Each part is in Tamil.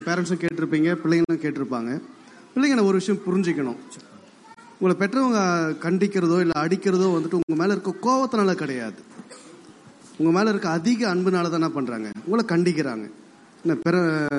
பேரண்ட்ஸும் கேட்டிருப்பீங்க பிள்ளைங்களும் கேட்டிருப்பாங்க பிள்ளைங்க நான் ஒரு விஷயம் புரிஞ்சுக்கணும் உங்களை பெற்றவங்க கண்டிக்கிறதோ இல்லை அடிக்கிறதோ வந்துட்டு உங்க மேல இருக்க கோவத்தினால கிடையாது உங்க மேல இருக்க அதிக அன்புனால தான் என்ன பண்றாங்க உங்களை கண்டிக்கிறாங்க என்ன பிற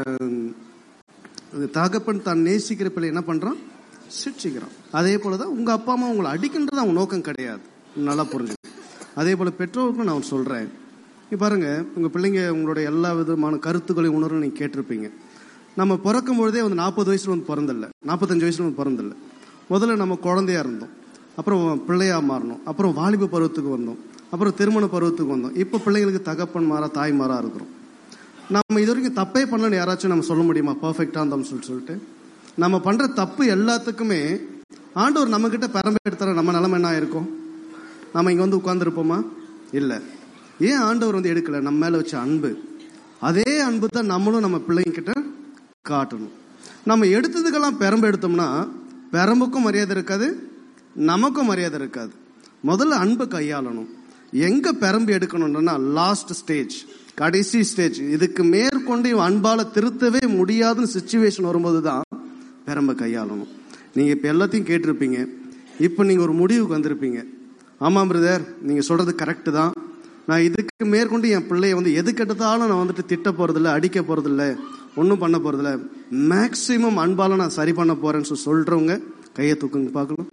அது தகப்பன் தான் நேசிக்கிற பிள்ளை என்ன பண்றான் சிக்ஷிக்கிறான் அதே போலதான் உங்க அப்பா அம்மா உங்களை அடிக்கின்றது அவங்க நோக்கம் கிடையாது நல்லா புரிஞ்சு அதே போல பெற்றோருக்கும் நான் சொல்றேன் இங்க பாருங்க உங்க பிள்ளைங்க உங்களுடைய எல்லா விதமான கருத்துக்களையும் உணர்வு நீங்க கேட்டிருப்பீங்க நம்ம பிறக்கும் பொழுதே வந்து நாற்பது வயசுல வந்து பிறந்தில்ல நாற்பத்தஞ்சு வயசுல வந்து பிறந்தில்ல முதல்ல நம்ம குழந்தையா இருந்தோம் அப்புறம் பிள்ளையா மாறணும் அப்புறம் வாலிப பருவத்துக்கு வந்தோம் அப்புறம் திருமண பருவத்துக்கு வந்தோம் இப்போ பிள்ளைங்களுக்கு தகப்பன் மாறா தாய் மாறா இருக்கிறோம் நம்ம இது வரைக்கும் தப்பே பண்ணலன்னு யாராச்சும் நம்ம சொல்ல முடியுமா பர்ஃபெக்டா இருந்தோம்னு சொல்லி சொல்லிட்டு நம்ம பண்ற தப்பு எல்லாத்துக்குமே ஆண்டவர் நம்ம கிட்ட பெரம்பு எடுத்துற நம்ம நிலைமை என்ன ஆயிருக்கும் நம்ம இங்க வந்து உட்கார்ந்துருப்போமா இல்ல ஏன் ஆண்டவர் வந்து எடுக்கல நம்ம மேல வச்ச அன்பு அதே அன்பு தான் நம்மளும் நம்ம பிள்ளைங்க கிட்ட காட்டணும் நம்ம எடுத்ததுக்கெல்லாம் பெரம்பு எடுத்தோம்னா பெரம்புக்கும் மரியாதை இருக்காது நமக்கும் மரியாதை இருக்காது முதல்ல அன்பை கையாளணும் எங்க பெரம்பு எடுக்கணும்னா லாஸ்ட் ஸ்டேஜ் கடைசி ஸ்டேஜ் இதுக்கு மேற்கொண்டு இவன் அன்பால திருத்தவே முடியாதுன்னு சுச்சுவேஷன் வரும்போது தான் பெரம்பை கையாளணும் நீங்க இப்ப எல்லாத்தையும் கேட்டிருப்பீங்க இப்ப நீங்க ஒரு முடிவுக்கு வந்திருப்பீங்க ஆமாம் பிரதர் நீங்க சொல்றது கரெக்ட் தான் நான் இதுக்கு மேற்கொண்டு என் பிள்ளைய வந்து எது கெட்டதாலும் நான் வந்துட்டு திட்ட போறதில்ல அடிக்க போறதில்ல ஒன்றும் பண்ண போறதில்ல மேக்சிமம் அன்பால நான் சரி பண்ண போறேன்னு சொல்லி சொல்றவங்க கையை தூக்குங்க பார்க்கலாம்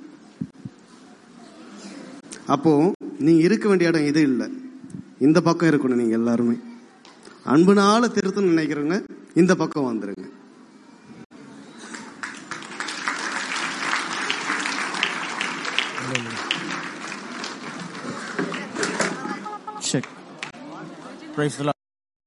அப்போ நீங்க இருக்க வேண்டிய இடம் இது இல்லை இந்த பக்கம் இருக்கணும் நீங்க எல்லாருமே அன்புனால திருத்தணும்னு நினைக்கிறவங்க இந்த பக்கம் வந்துருங்க Check. Praise the Lord.